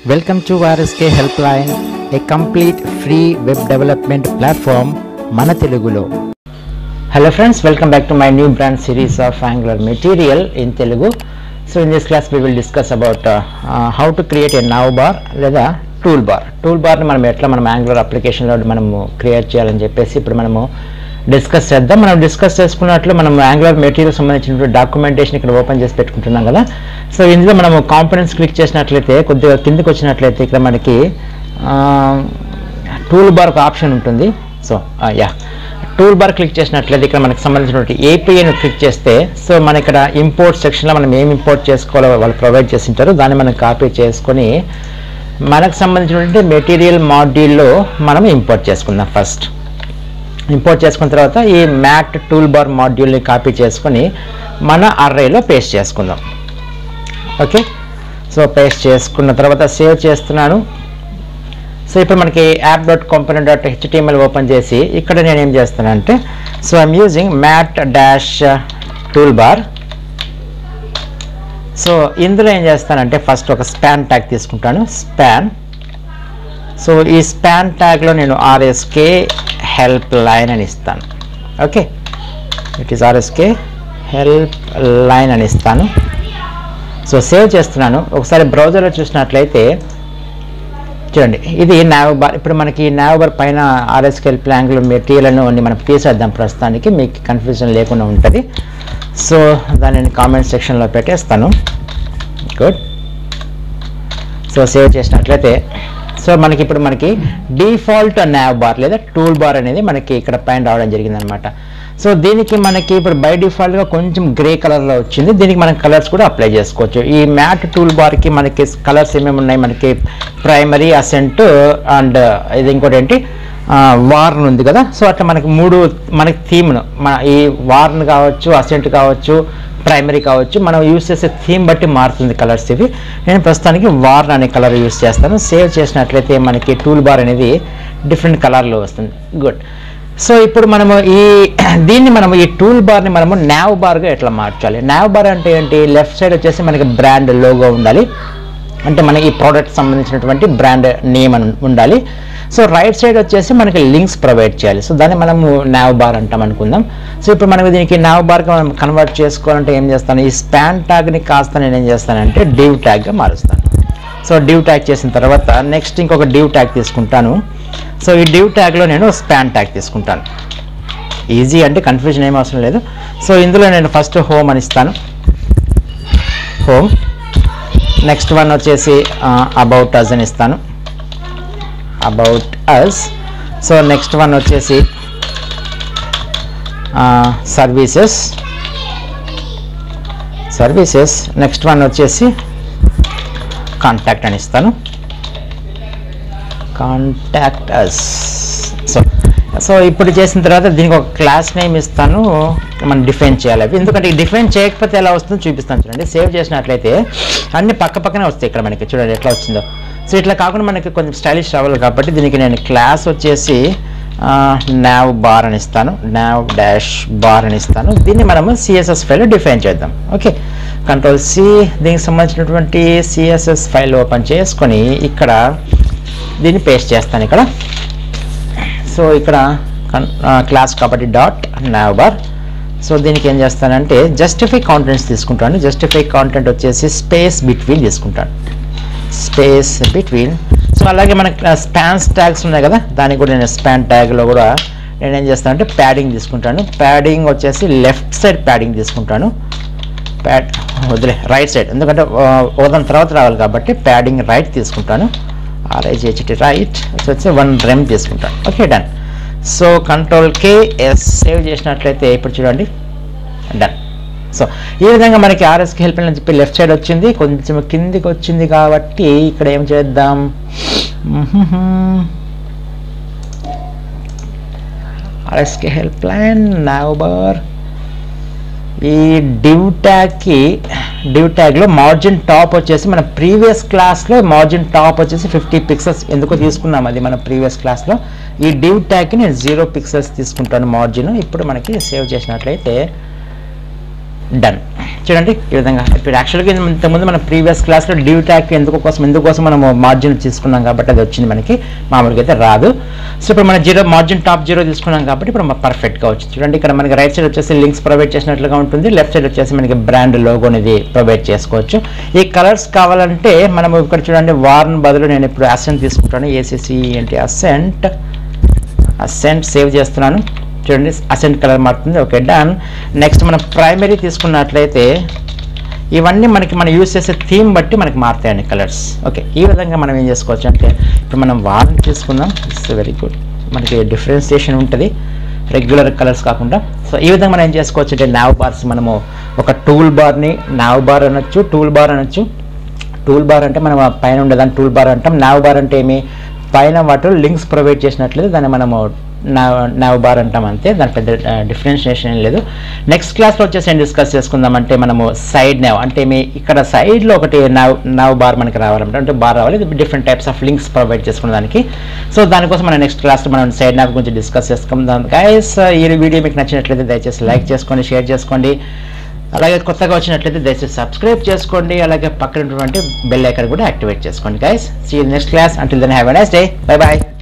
Welcome to RSK Helpline, a complete free web development platform మన తెలుగులో hello friends welcome back to my new brand series of Angular material in Telugu so in this class we will discuss about how to create a nav bar లేదా tool bar tool బార్ని మనం ఎట్లా మనం angular అప్లికేషన్లో మనము create చేయాలని చెప్పేసి ఇప్పుడు మనము డిస్కస్ చేద్దాం మనం డిస్కస్ చేసుకున్నట్లు మనం యాంగులర్ మెటీరియల్ సంబంధించినటువంటి డాక్యుమెంటేషన్ ఇక్కడ ఓపెన్ చేసి పెట్టుకుంటున్నాం కదా సో ఇందులో మనము కాంపనెంట్స్ క్లిక్ చేసినట్లయితే కొద్దిగా కిందకి వచ్చినట్లయితే ఇక్కడ మనకి టూల్ బార్ ఒక ఆప్షన్ ఉంటుంది so yeah tool bar click చేసినట్లయితే ఇక్కడ మనకి సంబంధించినటువంటి ఏపీఐని క్లిక్ చేస్తే సో మన ఇక్కడ ఇంపోర్ట్ సెక్షన్లో మనం ఏం ఇంపోర్ట్ చేసుకోవాలో వాళ్ళు ప్రొవైడ్ చేసి ఉంటారు దాన్ని మనం కాపీ చేసుకొని మనకు సంబంధించినటువంటి మెటీరియల్ మాడ్యూల్లో మనం ఇంపోర్ట్ చేసుకుందాం ఫస్ట్ ఇంపోర్ట్ చేసుకున్న తర్వాత ఈ మ్యాట్ టూల్ బార్ మాడ్యూల్ని కాపీ చేసుకొని మన అర్రేలో పేస్ట్ చేసుకుందాం ఓకే సో పేస్ట్ చేసుకున్న తర్వాత సేవ్ చేస్తున్నాను సో ఇప్పుడు మనకి app dot component dot HTML open చేసి ఇక్కడ నేను ఏం చేస్తానంటే so I'm using mat dash tool bar so ఇందులో ఏం చేస్తానంటే ఫస్ట్ ఒక స్పాన్ ట్యాగ్ తీసుకుంటాను స్పాన్ సో ఈ స్పాన్ ట్యాగ్లో నేను ఆర్ఎస్కే హెల్ప్ లైన్ అని ఇస్తాను okay it is RSK help line అని ఇస్తాను సో సేవ్ చేస్తున్నాను ఒకసారి బ్రౌజర్లో చూసినట్లయితే చూడండి ఇది నావ్ బార్ ఇప్పుడు మనకి నావ్ బార్ పైన ఆర్ఎస్కెల్ ప్లాంగ్లో మెటీరియల్ అని మనం తీసేద్దాం ప్రస్తుతానికి మీకు కన్ఫ్యూజన్ లేకుండా ఉంటుంది సో దానిని కామెంట్ సెక్షన్లో పెట్టేస్తాను గుడ్ సో సేవ్ చేసినట్లయితే సో మనకి ఇప్పుడు మనకి డిఫాల్ట్ నావ్ బార్ లేదా టూల్ బార్ అనేది మనకి ఇక్కడ పైన రావడం జరిగిందనమాట సో దీనికి మనకి ఇప్పుడు బై డిఫాల్ట్గా కొంచెం గ్రే కలర్లో వచ్చింది దీనికి మనం కలర్స్ కూడా అప్లై చేసుకోవచ్చు ఈ మ్యాట్ టూల్ బార్కి మనకి కలర్స్ ఏమేమి ఉన్నాయి మనకి ప్రైమరీ అసెంట్ అండ్ ఇది ఇంకోటి ఏంటి వార్న్ ఉంది కదా సో అట్లా మనకి మూడు మనకి థీమ్ను మన ఈ వార్న్ కావచ్చు అసెంట్ కావచ్చు ప్రైమరీ కావచ్చు మనం యూస్ చేసే థీమ్ బట్టి మారుతుంది కలర్స్ ఇవి నేను ప్రస్తుతానికి వార్న్ అనే కలర్ యూస్ చేస్తాను సేవ్ చేసినట్లయితే మనకి టూల్ బార్ అనేది డిఫరెంట్ కలర్లో వస్తుంది గుడ్ సో ఇప్పుడు మనము ఈ దీన్ని మనము ఈ టూల్ బార్ని మనము నావ్ బార్గా ఎట్లా మార్చాలి నావ్ బార్ అంటే ఏంటి లెఫ్ట్ సైడ్ వచ్చేసి మనకి బ్రాండ్ లోగో ఉండాలి అంటే మన ఈ ప్రోడక్ట్ సంబంధించినటువంటి బ్రాండ్ నేమ్ అని ఉండాలి సో రైట్ సైడ్ వచ్చేసి మనకి లింక్స్ ప్రొవైడ్ చేయాలి సో దాన్ని మనము నావ్ బార్ అంటాం అనుకుందాం సో ఇప్పుడు మనకి దీనికి నావ్ బార్గా మనం కన్వర్ట్ చేసుకోవాలంటే ఏం చేస్తాను ఈ స్పాన్ ట్యాగ్ని కాస్త నేను ఏం చేస్తానంటే డివ్ ట్యాగ్గా మారుస్తాను సో డివ్ ట్యాగ్ చేసిన తర్వాత నెక్స్ట్ ఇంకొక డివ్ ట్యాగ్ తీసుకుంటాను సో ఈ డివ్ ట్యాగ్లో నేను స్పాన్ ట్యాగ్ తీసుకుంటాను ఈజీ అంటే కన్ఫ్యూజన్ ఏం అవసరం లేదు సో ఇందులో నేను ఫస్ట్ హోమ్ అని ఇస్తాను హోమ్ నెక్స్ట్ వన్ వచ్చేసి అబౌట్ అస్ అని ఇస్తాను about us so next one వచ్చేసి సర్వీసెస్ సర్వీసెస్ నెక్స్ట్ వన్ వచ్చేసి కాంటాక్ట్ అని ఇస్తాను కాంటాక్ట్ అస్ సో సో ఇప్పుడు చేసిన తర్వాత దీనికి ఒక క్లాస్ నేమ్ ఇస్తాను మనం డిఫైన్ చేయాలి అవి ఎందుకంటే డిఫైన్ చేయకపోతే ఎలా వస్తుందో చూపిస్తాను చూడండి సేవ్ చేసినట్లయితే అన్ని పక్క పక్కనే వస్తాయి ఇక్కడ మనకి చూడండి ఎట్లా వచ్చిందో సో ఇట్లా కాకుండా మనకి కొంచెం స్టైలిష్ రావాలి కాబట్టి దీనికి నేను క్లాస్ వచ్చేసి నావ్ బార్ అని ఇస్తాను నావ్ డాష్ బార్ అని ఇస్తాను దీన్ని మనము సిఎస్ఎస్ ఫైల్ డిఫైన్ చేద్దాం ఓకే కంట్రోల్ సి దీనికి సంబంధించినటువంటి సిఎస్ఎస్ ఫైల్ ఓపెన్ చేసుకొని ఇక్కడ దీన్ని పేస్ట్ చేస్తాను ఇక్కడ సో ఇక్కడ క్లాస్ కాబట్టి డాట్ నావ్ బార్ సో దీనికి ఏం చేస్తానంటే జస్టిఫై కాంటెంట్స్ తీసుకుంటాను జస్టిఫై కాంటెంట్ వచ్చేసి స్పేస్ బిట్వీన్ తీసుకుంటాను స్పేస్ బిట్వీన్ సో అలాగే మనకి స్పాన్స్ ట్యాగ్స్ ఉన్నాయి కదా దానికి కూడా నేను స్పాన్ ట్యాగ్లో కూడా నేను ఏం చేస్తానంటే ప్యాడింగ్ తీసుకుంటాను ప్యాడింగ్ వచ్చేసి లెఫ్ట్ సైడ్ ప్యాడింగ్ తీసుకుంటాను ప్యాడ్ వదిలే రైట్ సైడ్ ఎందుకంటే ఓదాం తర్వాత రావాలి కాబట్టి ప్యాడింగ్ రైట్ తీసుకుంటాను ఆర్ఐజిహెచ్టి రైట్ వచ్చి వన్ రెమ్ తీసుకుంటాను okay done so control K S save చేసినట్లయితే ఇప్పుడు చూడండి డన్ సో ఈ విధంగా మనకి ఆర్ఎస్కి హెల్ప్ అని చెప్పి లెఫ్ట్ సైడ్ వచ్చింది కొంచెం కిందికి వచ్చింది కాబట్టి ఇక్కడ ఏం చేద్దాం RSK help line nav bar ఈ డివ్ ట్యాగ్కి డివ్ ట్యాగ్లో మార్జిన్ టాప్ వచ్చేసి మన ప్రీవియస్ క్లాస్లో మార్జిన్ టాప్ వచ్చేసి ఫిఫ్టీ పిక్సెల్స్ ఎందుకో తీసుకున్నాం అది మన ప్రీవియస్ క్లాస్లో ఈ డివ్ ట్యాగ్కి నేను జీరో పిక్సెల్స్ తీసుకుంటాను మార్జిన్ ఇప్పుడు మనకి సేవ్ చేసినట్లయితే డన్ చూడండి ఈ విధంగా ఇప్పుడు యాక్చువల్గా ఇంతకుముందు మన ప్రీవియస్ క్లాస్లో డ్యూ ట్యాక్ ఎందుకు కోసం ఎందుకోసం మనం మార్జిన్ తీసుకున్నాం కాబట్టి అది వచ్చింది మనకి మామూలుగా అయితే రాదు సో ఇప్పుడు మన జీరో మార్జిన్ టాప్ జీరో తీసుకున్నాం కాబట్టి ఇప్పుడు పర్ఫెక్ట్గా వచ్చింది చూడండి ఇక్కడ మనకి రైట్ సైడ్ వచ్చేసి లింక్స్ ప్రొవైడ్ చేసినట్లుగా ఉంటుంది లెఫ్ట్ సైడ్ వచ్చేసి మనకి బ్రాండ్ లోగో అనేది ప్రొవైడ్ చేసుకోవచ్చు ఈ కలర్స్ కావాలంటే మనం ఇక్కడ చూడండి వార్న్ బదులు నేను ఇప్పుడు అసెంట్ తీసుకుంటాను ఏసీసీ ఏంటి అసెంట్ అసెంట్ సేవ్ చేస్తున్నాను చూడండి అసెంట్ కలర్ మారుతుంది ఓకే డన్ నెక్స్ట్ మనం ప్రైమరీ తీసుకున్నట్లయితే ఇవన్నీ మనకి మనం యూస్ చేసే థీమ్ బట్టి మనకి మారుతాయండి కలర్స్ ఓకే ఈ విధంగా మనం ఏం చేసుకోవచ్చు అంటే ఇప్పుడు మనం వార్న్ తీసుకుందాం ఇట్స్ వెరీ గుడ్ మనకి డిఫరెన్సియేషన్ ఉంటుంది రెగ్యులర్ కలర్స్ కాకుండా సో ఈ విధంగా మనం ఏం చేసుకోవచ్చు అంటే నావ్ బార్స్ మనము ఒక టూల్ బార్ని నావ్ బార్ అనొచ్చు టూల్ బార్ అనొచ్చు టూల్ బార్ అంటే మనం ఆ పైన ఉండేదాన్ని టూల్ బార్ అంటాం నావ్ బార్ అంటే ఏమి పైన వాటిలో లింక్స్ ప్రొవైడ్ చేసినట్లయితే దాన్ని మనము నావ్ నావ్ బార్ అంటాం అంతే దాని పెద్ద డిఫరెన్షియేషన్ ఏం లేదు నెక్స్ట్ క్లాస్లో వచ్చేసి ఏం డిస్కస్ చేసుకుందామంటే మనము సైడ్ నావ్ అంటే మీ ఇక్కడ సైడ్లో ఒకటి నావ్ నావ్ బార్ మనకి రావాలంటే అంటే బార్ రావాలి different types of links provide చేసుకున్న దానికి సో దానికోసం మనం నెక్స్ట్ క్లాస్లో మనం సైడ్ నావ్ గురించి డిస్కస్ చేసుకుందాం గైస్ ఈ వీడియో మీకు నచ్చినట్లయితే దయచేసి లైక్ చేసుకోండి షేర్ చేసుకోండి అలాగే కొత్తగా వచ్చినట్లయితే దయచేసి సబ్స్క్రైబ్ చేసుకోండి అలాగే పక్కన ఉన్నటువంటి బెల్ ఐకాన్ కూడా యాక్టివేట్ చేసుకోండి guys see next class until then have a nice day bye bye